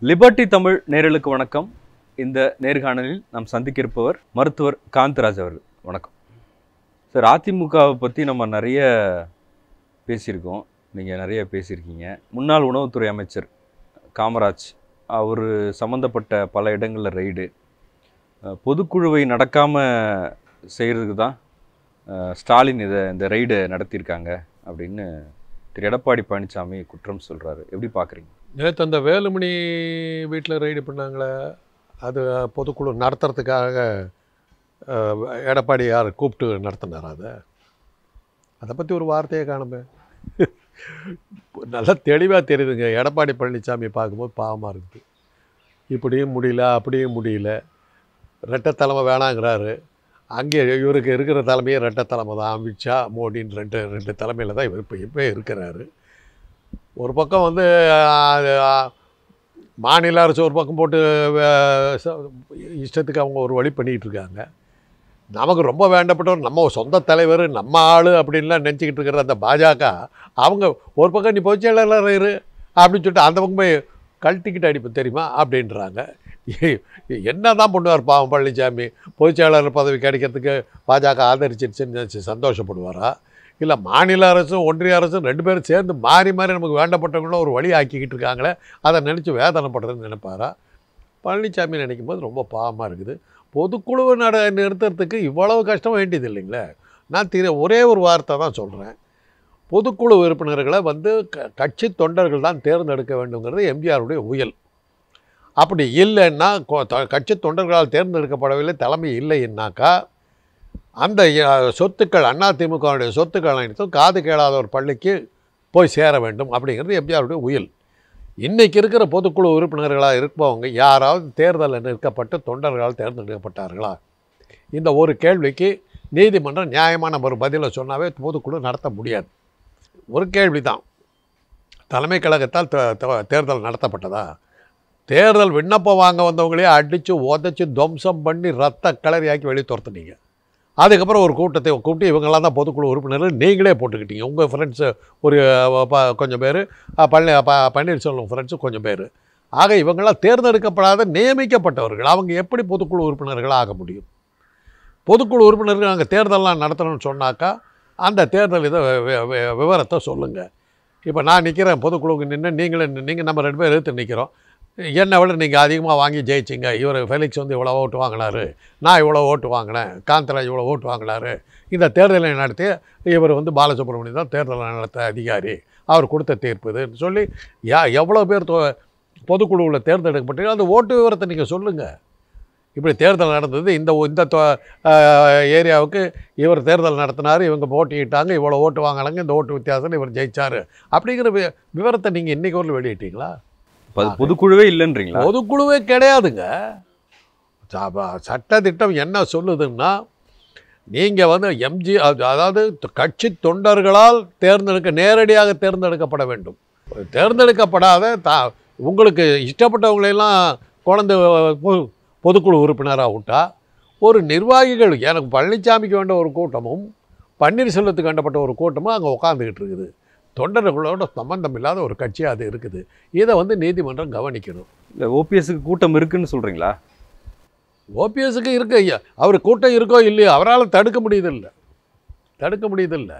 Liberty Tamil நேயர்களுக்கு வணக்கம் இந்த நேர்காணலில் நாம் சந்திக்க இருப்பவர் மருத்துவர் காந்தராஜ் அவர்கள் வணக்கம் சார் அதிமுகவை பற்றி நம்ம நிறைய பேசியிருக்கோம் நீங்கள் நிறைய பேசியிருக்கீங்க முன்னாள் உணவுத்துறை அமைச்சர் காமராஜ் அவர் சம்மந்தப்பட்ட பல இடங்களில் ரெய்டு அஹ், பொதுக்குழுவை நடக்காமல் செய்கிறதுக்கு தான் அஹ், ஸ்டாலின் இதை இந்த ரெய்டை நடத்தியிருக்காங்க அப்படின்னு திரு எடப்பாடி பழனிசாமி குற்றம் சொல்கிறாரு எப்படி பார்க்குறீங்க நேற்று அந்த வேலுமணி வீட்டில் ரெய்டு பண்ணாங்களே அது பொதுக்குழு நடத்துறதுக்காக அஹ், எடப்பாடி யார் கூப்பிட்டு நடத்தினார் அதை அதை பற்றி ஒரு வார்த்தையை காணுமே நல்லா தெளிவாக தெரியுதுங்க எடப்பாடி பழனிசாமி பார்க்கும்போது பாவமாக இருக்குது இப்படியும் முடியல அப்படியும் முடியல ரெட்டை தலைமை வேணாங்கிறாரு அங்கே இவருக்கு இருக்கிற தலைமையே ரெட்டை தலைமை தான் அமித்ஷா மோடின்னு ரெண்டு ரெண்டு தலைமையில் தான் இவர் இப்போ இப்போ இருக்கிறாரு ஒரு பக்கம் வந்து ஆஹ், ஆஹ், மாநில அரசு ஒரு பக்கம் போட்டு ஆஹ், ச- இஷ்டத்துக்கு அவங்க ஒரு வழி பண்ணிக்கிட்டு இருக்காங்க நமக்கு ரொம்ப வேண்டப்பட்டவர் நம்ம சொந்த தலைவர் நம்ம ஆள் அப்படின்லாம் நினச்சிக்கிட்டு இருக்கிற அந்த பாஜக அவங்க ஒரு பக்கம் நீ பொதுச்செயலாளர் இரு அப்படின்னு சொல்லிட்டு அந்த பக்கம் போய் கழட்டிக்கிட்டு அடிப்பு தெரியுமா அப்படின்றாங்க என்ன தான் பண்ணுவார் பாவம் பழனிசாமி பொதுச்செயலாளர் பதவி கிடைக்கிறதுக்கு பாஜக ஆதரிச்சிருச்சுன்னு நினைச்சு சந்தோஷப்படுவாரா இல்லை மாநில அரசும் ஒன்றிய அரசும் ரெண்டு பேரும் சேர்ந்து மாறி மாறி நமக்கு வேண்டப்பட்டவங்களும் ஒரு வழி ஆக்கிக்கிட்டு இருக்காங்களே அதை நினச்சி வேதனைப்படுறதுன்னு நினைப்பாரா பழனிசாமி நினைக்கும் போது ரொம்ப பாவமாக இருக்குது பொதுக்குழுவை நட நிறுத்துறதுக்கு இவ்வளவு கஷ்டம் வேண்டியது இல்லைங்களே நான் திரு ஒரே ஒரு வார்த்தை தான் சொல்கிறேன் பொதுக்குழு உறுப்பினர்களை வந்து க கட்சி தொண்டர்கள் தான் தேர்ந்தெடுக்க வேண்டுங்கிறது எம்ஜிஆருடைய உயல் அப்படி இல்லைன்னா கொ- த- கட்சி தொண்டர்களால் தேர்ந்தெடுக்கப்படவில்லை தலைமை இல்லைன்னாக்கா அந்த அஹ், சொத்துக்கள் அதிமுகவுடைய சொத்துக்கள் அனைத்தும் காது கேளாத ஒரு பள்ளிக்கு போய் சேர வேண்டும் அப்படிங்கிறது எம்ஜிஆருடைய உயில் இன்றைக்கி இருக்கிற பொதுக்குழு உறுப்பினர்களாக இருப்பவங்க யாராவது தேர்தலில் நிற்கப்பட்டு தொண்டர்களால் தேர்ந்தெடுக்கப்பட்டார்களா இந்த ஒரு கேள்விக்கு நீதிமன்றம் நியாயமான ஒரு பதிலை சொன்னாவே பொதுக்குழு நடத்த முடியாது ஒரு கேள்வி தான் தலைமை கழகத்தால் தே- தே- தேர்தல் நடத்தப்பட்டதா தேர்தல் விண்ணப்பம் வாங்க வந்தவங்களே அடித்து உதச்சி துவம்சம் பண்ணி ரத்த கலரியாக்கி வெளியே துரத்துனீங்க அதுக்கப்புறம் ஒரு கூட்டத்தை கூப்பிட்டு இவங்கெல்லாம் தான் பொதுக்குழு உறுப்பினர்கள் நீங்களே போட்டுக்கிட்டீங்க உங்கள் ஃப்ரெண்ட்ஸு ஒரு அஹ், ப- கொஞ்சம் பேர் பழனி ப பன்னீர்செல்வம் ஃப்ரெண்ட்ஸு கொஞ்சம் பேர் ஆக இவங்களாம் தேர்ந்தெடுக்கப்படாத நியமிக்கப்பட்டவர்கள் அவங்க எப்படி பொதுக்குழு உறுப்பினர்களாக ஆக முடியும் பொதுக்குழு உறுப்பினர்கள் நாங்கள் தேர்தல்லாம் நடத்தணும்னு சொன்னாக்கா அந்த தேர்தல் இதை வி- வி- வி- விவரத்தை சொல்லுங்கள் இப்போ நான் நிற்கிறேன் பொதுக்குழுவுக்கு நின்று நீங்களே நீங்கள் நம்ம ரெண்டு பேர் எடுத்து நிற்கிறோம் என்னை விட நீங்கள் அதிகமாக வாங்கி ஜெயிச்சிங்க இவர் ஃபெலிக்ஸ் வந்து இவ்வளோ ஓட்டு வாங்கினாரு நான் இவ்வளோ ஓட்டு வாங்கினேன் காந்தராஜ் இவ்வளோ ஓட்டு வாங்கினாரு இந்த தேர்தலை நடத்தி இவர் வந்து பாலசுப்ரமணியம் தான் தேர்தலை நடத்த அதிகாரி அவர் கொடுத்த தீர்ப்பு இதுன்னு சொல்லி யா எவ்வளோ பேர் தொ- பொதுக்குழுவில் தேர்ந்தெடுக்கப்பட்டீங்க அந்த ஓட்டு விவரத்தை நீங்கள் சொல்லுங்கள் இப்படி தேர்தல் நடந்தது இந்த ஒ- இந்த தொ- ஆஹ் ஏரியாவுக்கு இவர் தேர்தல் நடத்தினார் இவங்க போட்டியிட்டாங்க இவ்வளோ ஓட்டு வாங்கினாங்க இந்த ஓட்டு வித்தியாசத்தில் இவர் ஜெயிச்சார் அப்படிங்கிற வி விவரத்தை நீங்கள் இன்றைக்கு ஒரு வெளியிட்டீங்களா இப்போ அது பொதுக்குழுவே இல்லைன்றீங்களா பொதுக்குழுவே கிடையாதுங்க ச- சட்ட திட்டம் என்ன சொல்லுதுன்னா நீங்கள் வந்து எம்ஜி அதாவது கட்சி தொண்டர்களால் தேர்ந்தெடுக்க நேரடியாக தேர்ந்தெடுக்கப்பட வேண்டும் தேர்ந்தெடுக்கப்படாத தா உங்களுக்கு இஷ்டப்பட்டவங்களையெல்லாம் குழந்தை பொ- பொதுக்குழு உறுப்பினராக விட்டா ஒரு நிர்வாகிகள் எனக்கு பழனிசாமிக்கு வேண்ட ஒரு கூட்டமும் பன்னீர்செல்வத்துக்கு வேண்டப்பட்ட ஒரு கூட்டமும் அங்கே உட்காந்துக்கிட்டு இருக்குது தொண்டர்களோட சம்பந்தம் இல்லாத ஒரு கட்சியாக அது இருக்குது இதை வந்து நீதிமன்றம் கவனிக்கணும் இல்லை ஓபிஎஸ்க்கு கூட்டம் இருக்குன்னு சொல்கிறீங்களா ஓபிஎஸ்க்கு இருக்கு ஐயா அவர் கூட்டம் இருக்கோ இல்லையோ அவரால் தடுக்க முடியுதில்ல தடுக்க முடியுதில்ல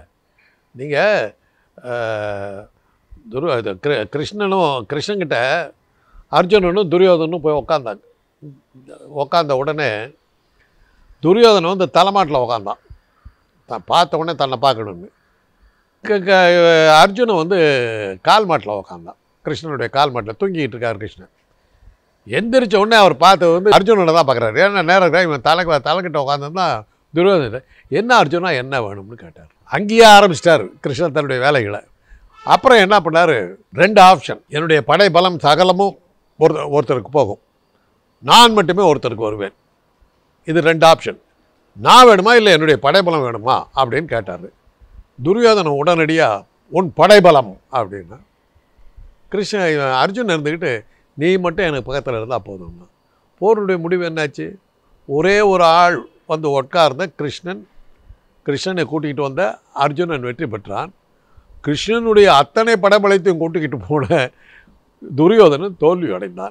நீங்கள் துரு இது கிரு- கிருஷ்ணனும் கிருஷ்ணன்கிட்ட அர்ஜுனனும் துரியோதனும் போய் உக்காந்தாங்க உக்காந்த உடனே துரியோதனன் வந்து தலைமாட்டில் உக்காந்தான் தான் பார்த்த உடனே தன்னை பார்க்கணுன்னு க- க- அர்ஜுனன் வந்து கால் மாட்டில் உக்காந்தான் கிருஷ்ணனுடைய கால் மாட்டில் தூங்கிக்கிட்டு இருக்கார் கிருஷ்ணன் எந்திரிச்ச உடனே அவர் பார்த்து வந்து அர்ஜுனனை தான் பார்க்குறாரு ஏன்னா நேரம் இவன் தலை தலைக்கிட்ட உட்காந்துருந்தா துரியோதனன் என்ன அர்ஜுனா என்ன வேணும்னு கேட்டார் அங்கேயே ஆரம்பிச்சிட்டார் கிருஷ்ணன் தன்னுடைய வேலைகளை அப்புறம் என்ன பண்ணார் ரெண்டு ஆப்ஷன் என்னுடைய படை பலம் சகலமும் ஒரு ஒருத்தருக்கு போகும் நான் மட்டுமே ஒருத்தருக்கு வருவேன் இது ரெண்டு ஆப்ஷன் நான் வேணுமா இல்லை என்னுடைய படைபலம் வேணுமா அப்படின்னு கேட்டார் துரியோதனன் உடனடியாக உன் படைபலம் அப்படின்னா கிருஷ்ண இவன் அர்ஜுன் இருந்துக்கிட்டு நீ மட்டும் எனக்கு பக்கத்தில் இருந்தால் போதும்னா போருடைய முடிவு என்னாச்சு ஒரே ஒரு ஆள் வந்து உட்கார்ந்த கிருஷ்ணன் கிருஷ்ணனை கூட்டிகிட்டு வந்த அர்ஜுனன் வெற்றி பெற்றான் கிருஷ்ணனுடைய அத்தனை படபலத்தையும் கூட்டிக்கிட்டு போன துரியோதனன் தோல்வி அடைந்தான்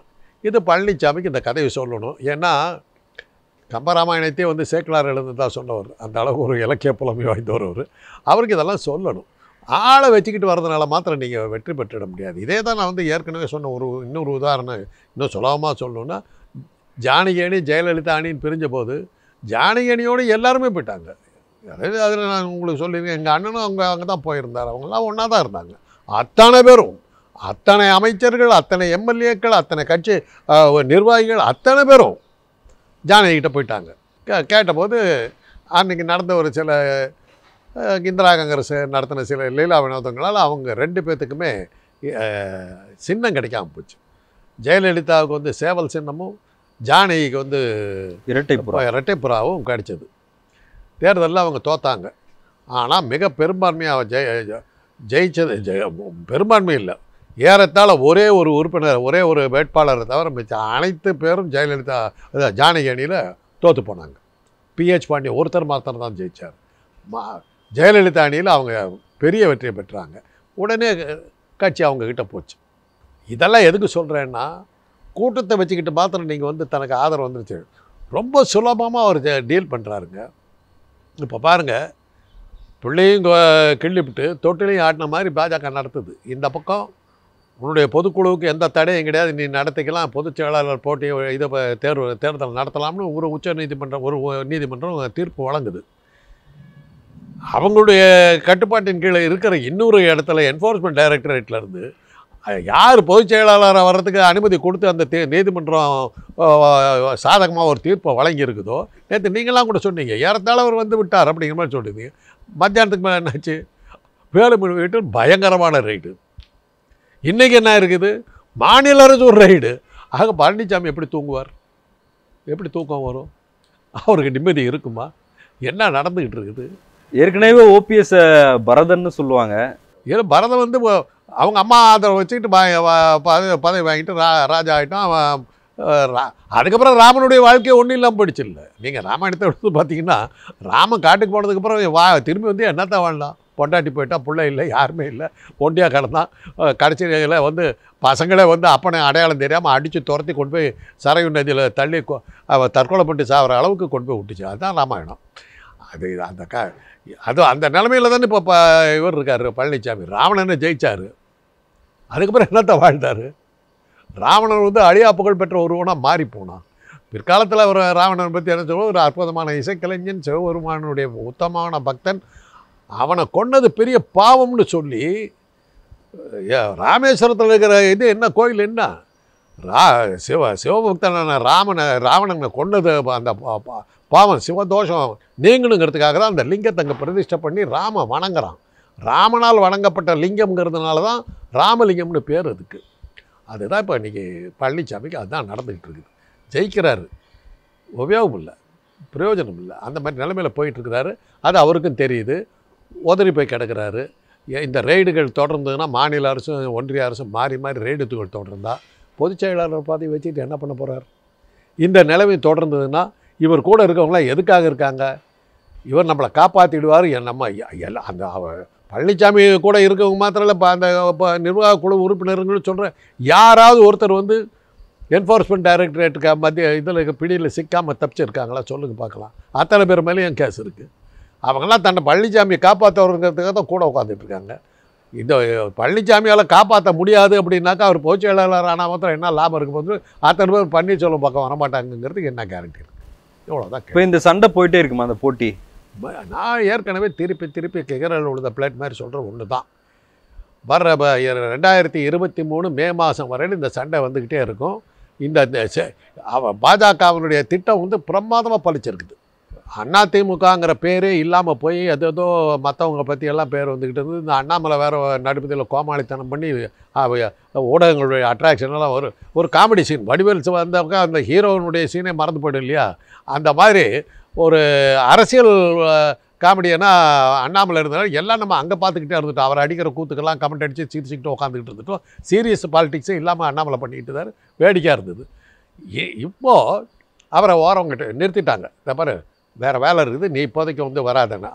இது பழனிசாமிக்கு இந்த கதையை சொல்லணும் ஏன்னா கம்பராமாயணத்தையே வந்து சேக்கலார் எழுந்ததா சொன்னவர் அந்த அளவுக்கு ஒரு இலக்கிய புலமை வாய்ந்தவர் அவர் அவருக்கு இதெல்லாம் சொல்லணும் ஆளை வச்சுக்கிட்டு வரதுனால மாத்திரம் நீங்கள் வெற்றி பெற்றுட முடியாது இதே தான் நான் வந்து ஏற்கனவே சொன்ன ஒரு இன்னொரு உதாரணம் இன்னும் சுலபமாக சொல்லணும்னா ஜானகி அணி ஜெயலலிதா அணின்னு பிரிஞ்ச போது ஜானகி அணியோடு எல்லாருமே போயிட்டாங்க அதாவது அதில் நான் உங்களுக்கு சொல்லியிருக்கேன் எங்கள் அண்ணனும் அவங்க அங்கே தான் போயிருந்தார் அவங்களாம் ஒன்றா தான் இருந்தாங்க அத்தனை பேரும் அத்தனை அமைச்சர்கள் அத்தனை எம்எல்ஏக்கள் அத்தனை கட்சி அஹ், நிர்வாகிகள் அத்தனை பேரும் ஜானகிட்ட போயிட்டாங்க கே கேட்டபோது அன்றைக்கி நடந்த ஒரு சில அஹ், இந்திரா காங்கிரஸ் நடத்தின சில லீலா வினோதங்களால் அவங்க ரெண்டு பேர்த்துக்குமே அஹ், சின்னம் கிடைக்காம போச்சு ஜெயலலிதாவுக்கு வந்து சேவல் சின்னமும் ஜானகிக்கு வந்து இரட்டை புறா இரட்டைப்புறாவும் கிடைச்சது தேர்தலில் அவங்க தோத்தாங்க ஆனால் மிக பெரும்பான்மையாக ஜெய ஜெயிச்சது ஜெய பெரும்பான்மை இல்லை ஏறத்தாழ ஒரே ஒரு உறுப்பினர் ஒரே ஒரு வேட்பாளரை தவிர மிச்ச அனைத்து பேரும் ஜெயலலிதா அதாவது ஜானகி அணியில் தோற்று போனாங்க பிஹெச் பாண்டியன் ஒருத்தர் மாத்திரம் தான் ஜெயிச்சார் மா ஜெயலலிதா அணியில் அவங்க பெரிய வெற்றியை பெற்றாங்க உடனே கட்சி அவங்க கிட்ட போச்சு இதெல்லாம் எதுக்கு சொல்கிறேன்னா கூட்டத்தை வச்சுக்கிட்டு மாத்திரம் நீங்கள் வந்து தனக்கு ஆதரவு வந்துருச்சு ரொம்ப சுலபமாக அவர் டீல் பண்ணுறாருங்க இப்போ பாருங்கள் பிள்ளையும் கொ- கிள்ளிவிட்டு தொட்டிலையும் ஆட்டின மாதிரி பாஜக நடத்துது இந்த பக்கம் உன்னுடைய பொதுக்குழுவுக்கு எந்த தடையும் கிடையாது நீ நடத்திக்கலாம் பொதுச் செயலாளர் போட்டி இதை ப- தேர்வு தேர்தல் நடத்தலாம்னு ஒரு உச்ச நீதிமன்றம் ஒரு ஒ- நீதிமன்றம் தீர்ப்பு வழங்குது அவங்களுடைய கட்டுப்பாட்டின் கீழே இருக்கிற இன்னொரு இடத்துல என்ஃபோர்ஸ்மெண்ட் டைரக்டரேட்ல இருந்து அஹ், யார் பொதுச் செயலாளராக வர்றதுக்கு அனுமதி கொடுத்து அந்த தீ நீதிமன்றம் சாதகமாக ஒரு தீர்ப்பை வழங்கியிருக்குதோ நேற்று நீங்களாம் கூட சொன்னீங்க ஏறத்தாழ அவர் வந்து விட்டார் அப்படிங்கிற மாதிரி சொல்லியிருந்தீங்க மத்தியானத்துக்கு மேலே என்னாச்சு வேலுமணி வீட்டு பயங்கரமான ரைடு இன்றைக்கி என்ன இருக்குது மாநில அரசு ஒரு ரைடு ஆக பழனிசாமி எப்படி தூங்குவார் எப்படி தூக்கம் வரும் அவருக்கு நிம்மதி இருக்குமா என்ன நடந்துக்கிட்டு இருக்குது ஏற்கனவே ஓபிஎஸ் பரதன்னு சொல்லுவாங்க ஏன்னா பரதம் வந்து வ- அவங்க அம்மா ஆதரவை வச்சுக்கிட்டு ப- வ- பதவி பதவி வாங்கிட்டு ரா ராஜா ஆகிட்டான் அவன் அஹ், ரா- அதுக்கப்புறம் ராமனுடைய வாழ்க்கை ஒன்றும் இல்லாமல் போயிடுச்சு இல்லை நீங்கள் ராமாயணத்தை எடுத்து பார்த்தீங்கன்னா ராமன் காட்டுக்கு போனதுக்கப்புறம் வா திரும்பி வந்து என்னத்தான் வாழலாம் பொண்டாட்டி போயிட்டா பிள்ளை இல்லை யாருமே இல்லை ஒண்டியாக கிடந்தான் அஹ், கடைசியில் வந்து பசங்களே வந்து அப்பனை அடையாளம் தெரியாமல் அடித்து துரத்தி கொண்டு போய் சரையு நதியில் தள்ளி கொ- அவ தற்கொலை பண்ணிட்டு சாகிற அளவுக்கு கொண்டு போய் விட்டுச்சு அதுதான் ராமாயணம் அது அந்த க அது அந்த நிலமையில தானே இப்போ ப இவர் இருக்கார் பழனிசாமி ராவணனை ஜெயிச்சார் அதுக்கப்புறம் என்னத்த வாழ்ந்தார் ராவணன் வந்து அழியா புகழ் பெற்ற ஒருவனாக மாறி போனான் பிற்காலத்தில் அவர் ராவணன் பற்றி என்ன சொல்லுவோம் ஒரு அற்புதமான இசைக்கலைஞன் சிவபெருமானுடைய உத்தமமான பக்தன் அவனை கொன்னது பெரிய பாவம்னு சொல்லி ஏ, ராமேஸ்வரத்தில் இருக்கிற இது என்ன கோயில் என்ன ரா சிவ சிவபக்தனான ராமனை ராவணனை கொன்னது அந்த பா- பா- பாவம் சிவதோஷம் நீங்கணுங்கிறதுக்காக தான் அந்த லிங்கத்தை அங்கே பிரதிஷ்டை பண்ணி ராம வணங்குறான் ராமனால் வணங்கப்பட்ட லிங்கம்ங்கிறதுனால தான் ராமலிங்கம்னு பேர் அதுக்கு அதுதான் இப்போ இன்றைக்கி பழனிசாமிக்கு அதுதான் நடந்துக்கிட்டு இருக்குது ஜெயிக்கிறாரு உபயோகம் இல்லை பிரயோஜனம் இல்லை அந்த மாதிரி நிலைமையில் போயிட்டுருக்கிறாரு அது அவருக்கும் தெரியுது உதறி போய் கிடக்கிறாரு ஏ- இந்த ரெய்டுகள் தொடர்ந்ததுன்னா மாநில அரசும் ஒன்றிய அரசும் மாறி மாறி ரெய்டுகள் தொடர்ந்தா பொதுச் செயலாளர் பதவி வச்சுட்டு என்ன பண்ண போகிறார் இந்த நிலைமை தொடர்ந்ததுன்னா இவர் கூட இருக்கவங்களாம் எதுக்காக இருக்காங்க இவர் நம்மளை காப்பாற்றிடுவார் நம்ம எ- எல்லாம் அந்த அவ பழனிசாமி கூட இருக்கவங்க மாத்திரம் இல்லை இப்போ அந்த இப்போ நிர்வாக குழு உறுப்பினர்கள் சொல்கிறேன் யாராவது ஒருத்தர் வந்து என்ஃபோர்ஸ்மெண்ட் டைரக்டரேட்டுக்கு மத்திய இதில் பிடியில் சிக்காமல் தப்பிச்சிருக்காங்களா சொல்லுங்க பார்க்கலாம் அத்தனை பேர் மேலேயும் கேஸ் இருக்குது அவங்கெல்லாம் தன்னை பழனிசாமியை காப்பாற்றுறதுங்கிறதுக்காக தான் கூட உட்காந்துட்டு இருக்காங்க இந்த பழனிசாமியால் காப்பாற்ற முடியாது அப்படின்னாக்கா அவர் பொதுச் செயலாளர் ஆனால் மாத்திரம் என்ன லாபம் இருக்கும் போது அத்தனை பேர் பன்னீர்செல்வம் பக்கம் வரமாட்டாங்கங்கிறதுக்கு என்ன கேரண்டி இருக்குது இவ்வளோதான் இப்போ இந்த சண்டை போயிட்டே இருக்குமா அந்த போட்டி ப- நான் ஏற்கனவே திருப்பி திருப்பி கிகரல் உழுத பிளேட் மாதிரி சொல்கிற ஒன்று தான் வர்ற ப- இர- ரெண்டாயிரத்தி இருபத்தி மூணு மே மாதம் வரையில் இந்த சண்டை வந்துக்கிட்டே இருக்கும் இந்த இந்த செ- அவ பாஜகவினுடைய திட்டம் வந்து பிரமாதமாக பழிச்சிருக்குது அதிமுகங்கிற பேரே இல்லாமல் போய் அது ஏதோ மற்றவங்க பற்றி எல்லாம் பேர் வந்துக்கிட்டு இருந்து இந்த அண்ணாமலை வேறு நடுப்பதில் கோமாளித்தனம் பண்ணி அவ- ஊடகங்களுடைய அட்ராக்ஷன் எல்லாம் ஒரு ஒரு காமெடி சீன் வடிவேல் சி- வந்தவங்க அந்த ஹீரோனுடைய சீனே மறந்து போயிடும் இல்லையா அந்த மாதிரி ஒரு அரசியல் காமெடியனா அண்ணாமலை இருந்தாலும் எல்லாம் நம்ம அங்கே பார்த்துக்கிட்டே இருந்துட்டோம் அவர் அடிக்கிற கூத்துக்கெல்லாம் கமெண்ட் அடித்து சிரிச்சுக்கிட்டு உட்காந்துக்கிட்டு இருந்துட்டோம் சீரியஸ் பாலிடிக்ஸே இல்லாமல் அண்ணாமலை பண்ணிக்கிட்டு இருந்தார் வேடிக்கையாக இருந்தது இ- இப்போ அவரை ஓரவங்கிட்ட நிறுத்திட்டாங்க இந்த பாரு வேறு வேலை இருக்குது நீ இப்போதைக்கு வந்து வராதேன்னா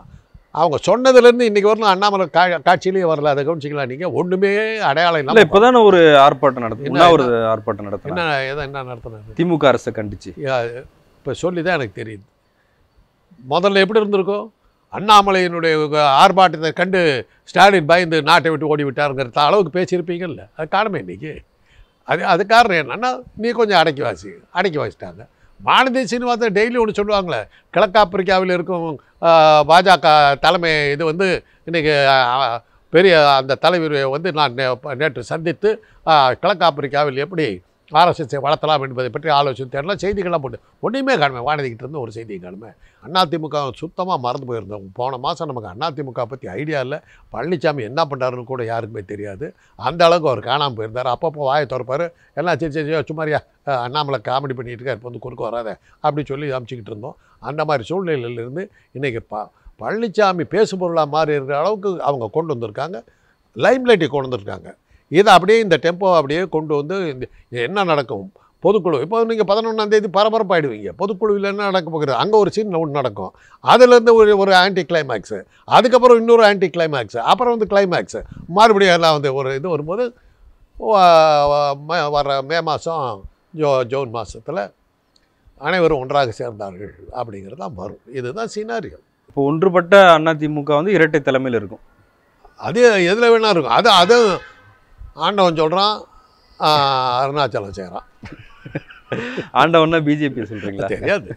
அவங்க சொன்னதுலேருந்து இன்றைக்கி வரணும் அண்ணாமலை கா காட்சியிலேயே வரல அதை கவனிச்சிக்கலாம் நீங்கள் ஒன்றுமே அடையாளம் இல்ல இல்லாமல் இப்பதானே ஒரு ஆர்ப்பாட்டம் நடத்து என்ன- ஒரு ஆர்ப்பாட்டம் என்ன நடத்தினாங்க எதை என்ன நடத்தினாரு திமுக அரசை கண்டிச்சு இப்போ சொல்லி தான் எனக்கு தெரியுது முதல்ல எப்படி இருந்திருக்கும் அண்ணாமலையினுடைய ஆர்ப்பாட்டத்தை கண்டு ஸ்டாலின் பயந்து நாட்டை விட்டு ஓடி விட்டாருங்கிற அளவுக்கு பேசியிருப்பீங்கல்ல அது காரணமே இன்னைக்கு அது அது காரணம் என்னன்னா நீ கொஞ்சம் அடக்கி வாசி அடக்கி வாசிட்டாங்க வானதி சீனிவாசன் டெய்லி ஒன்று சொல்லுவாங்களே கிழக்காப்பிரிக்காவில் இருக்கும் ஆ, பாஜக தலைமை இது வந்து இன்றைக்கி பெரிய அந்த தலைவர் வந்து நான் நே- நேற்று சந்தித்து ஆ, கிழக்காப்பிரிக்காவில் எப்படி ஆர்எஸ்எஸ்ஸை வளர்த்தலாம் என்பதை பற்றி ஆலோசனை தேடலாம் செய்திகள்லாம் போட்டு ஒன்றையுமே காணுமே வானதிக்கிட்ட இருந்து ஒரு செய்தியும் காணுமே அதிமுக சுத்தமாக மறந்து போயிருந்தோம் போன மாதம் நமக்கு அதிமுக பற்றி ஐடியா இல்லை பழனிசாமி என்ன பண்ணுறாருன்னு கூட யாருக்குமே தெரியாது அந்த அளவுக்கு அவர் காணாமல் போயிருந்தார் அப்பப்போ வாயை திறப்பார் எல்லாம் சரி சரி சரி, சும்மாரியா அஹ், அண்ணாமலை காமெடி பண்ணிட்டு இருக்கார் இப்போ வந்து குறுக்க வராத அப்படி சொல்லி அமைச்சிக்கிட்டு இருந்தோம் அந்த மாதிரி சூழ்நிலையிலிருந்து இன்றைக்கி ப பழனிசாமி பேசு பொருளாக மாறி இருக்கிற அளவுக்கு அவங்க கொண்டு வந்திருக்காங்க லைம்லைட்டை கொண்டு வந்திருக்காங்க இதை அப்படியே இந்த டெம்போ அப்படியே கொண்டு வந்து இந்த என்ன நடக்கும் பொதுக்குழு இப்போ நீங்கள் பதினொன்றாந்தேதி பரபரப்பாயிடுவீங்க பொதுக்குழுவில் என்ன நடக்க போகுது அங்கே ஒரு சீன் ஒன்று நடக்கும் அதுலேருந்து ஒரு ஒரு ஆன்டி கிளைமேக்ஸு அதுக்கப்புறம் இன்னொரு ஆன்டி கிளைமேக்ஸு அப்புறம் வந்து கிளைமேக்ஸு மறுபடியும் எல்லாம் வந்து ஒரு இது வரும்போது வ- வ- ம- வர மே மாதம் ஜோ ஜூன் மாதத்தில் அனைவரும் ஒன்றாக சேர்ந்தார்கள் அப்படிங்கிறது தான் வரும் இதுதான் சினாரியோ இப்போ ஒன்றுபட்ட அதிமுக வந்து இரட்டை தலைமையில் இருக்கும் அது எதில் வேணா இருக்கும் அது அது ஆண்டவன் சொல்கிறான் அருணாச்சலம் செய்கிறான் ஆண்டவன்னா பிஜேபி சொல்றீங்களா தெரியாது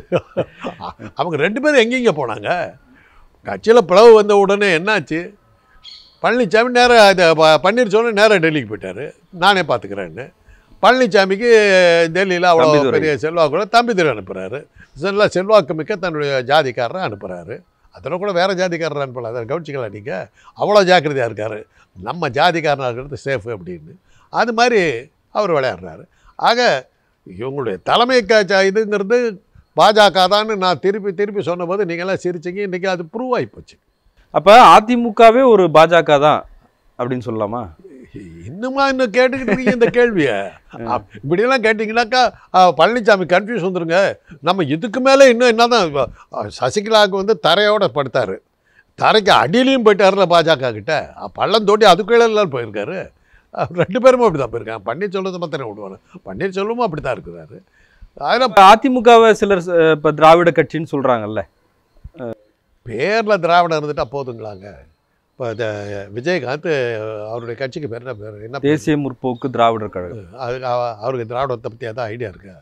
அவங்க ரெண்டு பேரும் எங்கெங்க போனாங்க கட்சியில் பிளவு வந்த உடனே என்னாச்சு பழனிசாமி நேராக இது ப- பன்னீர்செல்வம் நேராக டெல்லிக்கு போயிட்டார் நானே பார்த்துக்கிறேன்னு பழனிசாமிக்கு டெல்லியில் அவ்வளோ தம்பிதுரை. பெரிய செல்வாக்கு கூட தம்பிதுரை அனுப்புகிறாரு செல்வா செல்வாக்கு மிக்க தன்னுடைய ஜாதிக்காரரை அனுப்புகிறாரு அதில் கூட வேறு ஜாதிக்காரரை அனுப்பலாம் அதை கவனிச்சிக்கலாம் நீங்கள் அவ்வளோ ஜாக்கிரதையாக இருக்கார் நம்ம ஜாதிக்காரனாக இருக்கிறது சேஃபு அப்படின்னு அது மாதிரி அவர் விளையாடுறாரு ஆக இவங்களுடைய தலைமை க இதுங்கிறது பாஜக தான்னு நான் திருப்பி திருப்பி சொன்னபோது நீங்களாம் சிரிச்சிங்க இன்றைக்கி அது ப்ரூவ் ஆகி போச்சு அப்ப அதிமுகவே ஒரு பாஜக தான் அப்படின்னு சொல்லலாமா இன்னுமா இன்னும் கேட்டுக்கிட்டு இருக்கீங்க இந்த கேள்வியை அப்- இப்படியெல்லாம் கேட்டிங்கனாக்கா அ, பழனிசாமி கன்ஃபியூஸ் வந்துருங்க நம்ம இதுக்கு மேலே இன்னும் என்னதான் இப்ப, அ, சசிகலாவுக்கு வந்து தரையோட படுத்தார் தரைக்கு அடியிலையும் போயிட்டார்ல பாஜக கிட்ட அ, பள்ளம் தோண்டி அதுக்குள்ளே எல்லாம் போயிருக்காரு அ, ரெண்டு பேரும் அப்படி தான் போயிருக்காங்க பன்னீர்செல்வத்தை மாத்திரம் விடுவாங்க பன்னீர்செல்வமும் அப்படி தான் இருக்கிறாரு அதில் இப்ப அதிமுகவை சிலர் அஹ், இப்ப திராவிட கட்சின்னு சொல்றாங்கல்ல பேரில் திராவிடம் இருந்துட்டா போதுங்களாங்க இப்போ இந்த விஜயகாந்த் அவருடைய கட்சிக்கு பேர் என்ன பேர் என்ன பேர்? தேசிய முற்போக்கு திராவிடர் கழகம் அது அவ- அவருக்கு திராவிடத்தை பற்றி எதாவது ஐடியா இருக்கா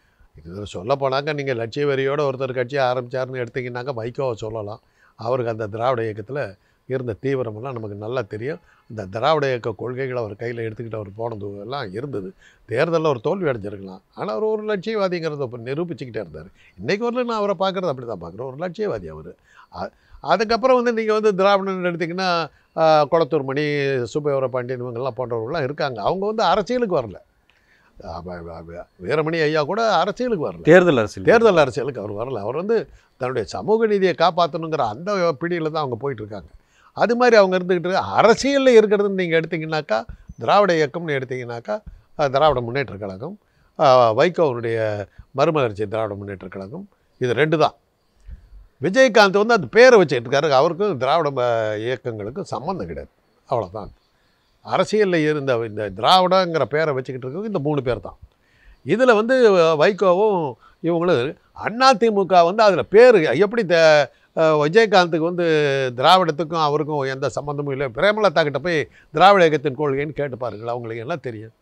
இது சொல்ல போனாக்க நீங்கள் லட்சிய வெறியோட ஒருத்தர் கட்சியை ஆரம்பிச்சாருன்னு எடுத்தீங்கன்னாக்க வைகோவை சொல்லலாம் அவருக்கு அந்த திராவிட இயக்கத்தில் இருந்த தீவிரமெல்லாம் நமக்கு நல்லா தெரியும் இந்த திராவிட இயக்க கொள்கைகளை அவர் கையில் எடுத்துக்கிட்டு அவர் போனது எல்லாம் இருந்தது தேர்தலில் ஒரு தோல்வி அடைஞ்சிருக்கலாம் ஆனால் அவர் ஒரு லட்சியவாதிங்கிறத இப்போ நிரூபிச்சுக்கிட்டே இருந்தார் இன்றைக்கு வரல நான் அவரை பார்க்குறது அப்படி தான் பார்க்குறேன் ஒரு லட்சியவாதி அவர் அதுக்கப்புறம் வந்து நீங்கள் வந்து திராவிடன் எடுத்திங்கன்னா ஆ, குளத்தூர் மணி சுப்பைவர பாண்டியன் இவங்கெல்லாம் போன்றவர்கள்லாம் இருக்காங்க அவங்க வந்து அரசியலுக்கு வரல ஆ, வ- வ- வ- வீரமணி ஐயா கூட அரசியலுக்கு வரல தேர்தல் அரசியல் தேர்தல் அரசியலுக்கு அவர் வரல அவர் வந்து தன்னுடைய சமூக நீதியை காப்பாற்றணுங்கிற அந்த பிடியில் தான் அவங்க போயிட்டு இருக்காங்க அது மாதிரி அவங்க இருந்துக்கிட்டு அரசியலில் இருக்கிறதுன்னு நீங்கள் எடுத்தீங்கன்னாக்கா திராவிட இயக்கம்னு எடுத்தீங்கன்னாக்கா அஹ், திராவிட முன்னேற்ற கழகம் அஹ், வைகோவுடைய மறுமலர்ச்சி திராவிட முன்னேற்ற கழகம் இது ரெண்டு தான் விஜயகாந்த் வந்து அந்த பேரை வச்சுட்டு இருக்காரு அவருக்கும் திராவிட ம- இயக்கங்களுக்கும் சம்மந்தம் கிடையாது அவ்வளோதான் அரசியலில் இருந்த இந்த திராவிடங்கிற பேரை வச்சுக்கிட்டு இருக்கவங்க இந்த மூணு பேர் தான் இதில் வந்து வைகோவும் இவங்களும் அதிமுக வந்து அதில் பேர் எப்படி த அஹ், விஜயகாந்துக்கு வந்து திராவிடத்துக்கும் அவருக்கும் எந்த சம்மந்தமும் இல்லை பிரேமலதா கிட்ட போய் திராவிட இயக்கத்தின் கொள்கைன்னு கேட்டு பாருங்கள் அவங்களுக்கு எல்லாம் தெரியும்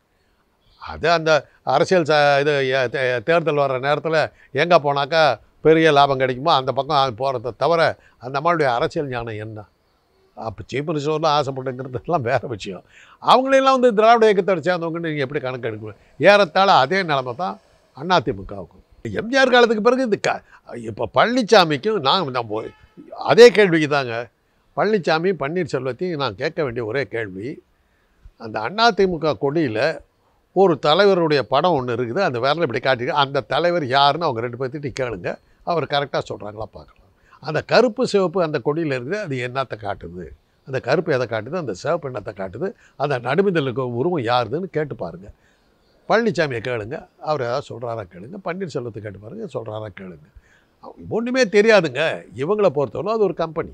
அது அந்த அரசியல் ச இது எ- தே- தேர்தல் வர்ற நேரத்தில் எங்கே போனாக்கா பெரிய லாபம் கிடைக்குமோ அந்த பக்கம் போகிறத தவிர அந்த அம்மாளுடைய அரசியல் ஞானம் என்ன அப்போ சீஃப் மினிஸ்டர்லாம் ஆசைப்பட்டுங்கிறதுலாம் வேறு விஷயம் அவங்களெல்லாம் வந்து திராவிட இயக்கத்தோட சேர்ந்தவங்கன்னு நீங்கள் எப்படி கணக்கு எடுக்கணும் ஏறத்தாழ அதே நிலமை தான் அதிமுகவுக்கும் எம்ஜிஆர் காலத்துக்கு பிறகு இந்த க இப்போ பழனிசாமிக்கும் நான் நம்ம அதே கேள்விக்கு தாங்க பழனிசாமி பன்னீர்செல்வத்தையும் நான் கேட்க வேண்டிய ஒரே கேள்வி அந்த அதிமுக கொடியில் ஒரு தலைவருடைய படம் ஒன்று இருக்குது அந்த விரலை இப்படி காட்டிட்டு அந்த தலைவர் யாருன்னு அவங்க ரெண்டு பேர்த்திட்டு கேளுங்க அவர் கரெக்டாக சொல்கிறாங்களா பார்க்கலாம் அந்த கருப்பு சிவப்பு அந்த கொடியில் இருக்குது அது என்னத்தை காட்டுது அந்த கருப்பு எதை காட்டுது அந்த சிவப்பு என்னத்தை காட்டுது அந்த நடுமிதல் இருக்க உருவம் யாருதுன்னு கேட்டு பாருங்கள் பழனிசாமியை கேளுங்க அவர் ஏதாவது சொல்கிறாரா கேளுங்க பன்னீர்செல்வத்தை கேட்டு பாருங்க சொல்கிறாரா கேளுங்க ஒன்றுமே தெரியாதுங்க இவங்களை பொறுத்தவரை அது ஒரு கம்பெனி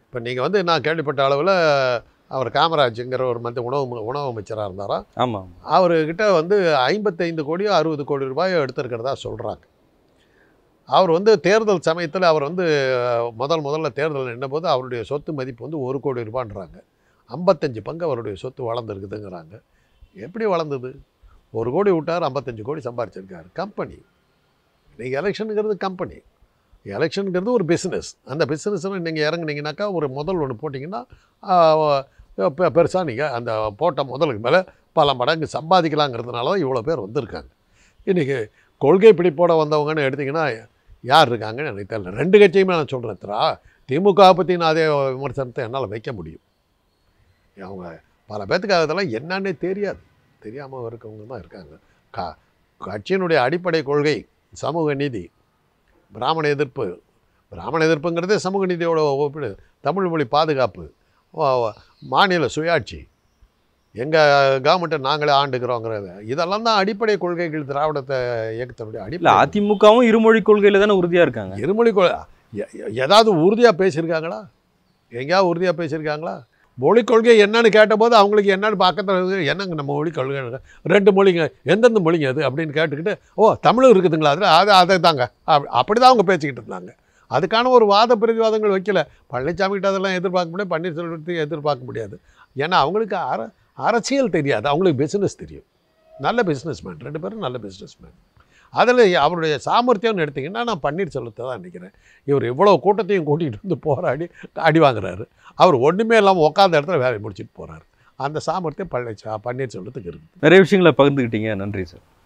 இப்போ நீங்கள் வந்து நான் கேள்விப்பட்ட அளவில் அவர் காமராஜுங்கிற ஒரு மத்திய உணவு உணவு அமைச்சராக இருந்தாராம் ஆமாம் அவர்கிட்ட வந்து ஐம்பத்தைந்து கோடியோ அறுபது கோடி ரூபாயோ எடுத்திருக்கிறதா சொல்கிறாங்க அவர் வந்து தேர்தல் சமயத்தில் அவர் வந்து அஹ், முதல் முதல்ல தேர்தல் நின்னபோது அவருடைய சொத்து மதிப்பு வந்து ஒரு கோடி ரூபான்றாங்க ஐம்பத்தஞ்சு பங்கு அவருடைய சொத்து வளர்ந்துருக்குதுங்கிறாங்க எப்படி வளர்ந்தது ஒரு கோடி விட்டார் ஐம்பத்தஞ்சு கோடி சம்பாரிச்சிருக்காரு கம்பெனி நீங்கள் எலெக்ஷனுங்கிறது கம்பெனி எலெக்ஷனுங்கிறது ஒரு பிஸ்னஸ் அந்த பிஸ்னஸில் நீங்கள் இறங்குனீங்கனாக்கா ஒரு முதல் ஒன்று போட்டிங்கன்னா பெருசாக நீங்கள் அந்த போட்ட முதலுக்கு மேலே பல மடங்கு சம்பாதிக்கலாங்கிறதுனால தான் இவ்வளோ பேர் வந்திருக்காங்க இன்றைக்கி கொள்கை பிடிப்போட வந்தவங்கன்னு எடுத்திங்கன்னா யார் இருக்காங்கன்னு எனக்கு தெரியல ரெண்டு கட்சியுமே நான் சொல்கிறேன் திரா திமுக பற்றி நான் அதே விமர்சனத்தை என்னால் வைக்க முடியும் அவங்க பல பேர்த்துக்கு அதெல்லாம் என்னன்னே தெரியாது தெரியாமல் இருக்கவங்க தான் இருக்காங்க கா கட்சியினுடைய அடிப்படை கொள்கை சமூக நீதி பிராமண எதிர்ப்பு பிராமண எதிர்ப்புங்கிறதே சமூக நீதியோட ஒப்பிடு தமிழ் மொழி பாதுகாப்பு வா- வா- மாநில சுயாட்சி எங்கள் கவர்மெண்ட்டை நாங்களே ஆண்டுக்கிறோங்கிறது இதெல்லாம் தான் அடிப்படை கொள்கைகள் திராவிடத்தை இயக்கத்தினுடைய இல்ல அடிப்படை அதிமுகவும் இருமொழி கொள்கையில தானே உறுதியா இருக்காங்க இருமொழி கொ எ- எ- ஏதாவது உறுதியாக பேசியிருக்காங்களா எங்கேயாவது உறுதியாக பேசியிருக்காங்களா மொழிக் கொள்கை என்னன்னு கேட்டபோது அவங்களுக்கு என்னன்னு பக்கத்தில் என்னங்க நம்ம மொழி கொள்கை ரெண்டு மொழிங்க எந்தெந்த மொழிங்க அது அப்படின்னு கேட்டுக்கிட்டு ஓ தமிழும் இருக்குதுங்களா அதில் அது அதை தாங்க அப் அப்படி தான் அவங்க பேசிக்கிட்டு இருந்தாங்க அதுக்கான ஒரு வாத பிரதிவாதங்கள் வைக்கல பழனிசாமி கிட்ட அதெல்லாம் எதிர்பார்க்க முடியாது பன்னீர்செல்வத்தையும் எதிர்பார்க்க முடியாது ஏன்னா அவங்களுக்கு அர அரசியல் தெரியாது அவங்களுக்கு பிஸ்னஸ் தெரியும் நல்ல பிஸ்னஸ்மேன் ரெண்டு பேரும் நல்ல பிஸ்னஸ்மேன் அதில் அவருடைய சாமர்த்தியம்னு எடுத்திங்கன்னா நான் பன்னீர்செல்வத்தை தான் நினைக்கிறேன் இவர் இவ்வளோ கூட்டத்தையும் கூட்டிகிட்டு வந்து போராடி அடி வாங்குறாரு அவர் ஒன்றுமே இல்லாமல் உட்காந்த இடத்துல வேலையை முடிச்சுட்டு போகிறாரு அந்த சாமர்த்தியம் பழனிச்சா பன்னீர்செல்வத்துக்கு இருக்குது நிறைய விஷயங்களை பகிர்ந்துக்கிட்டீங்க நன்றி சார்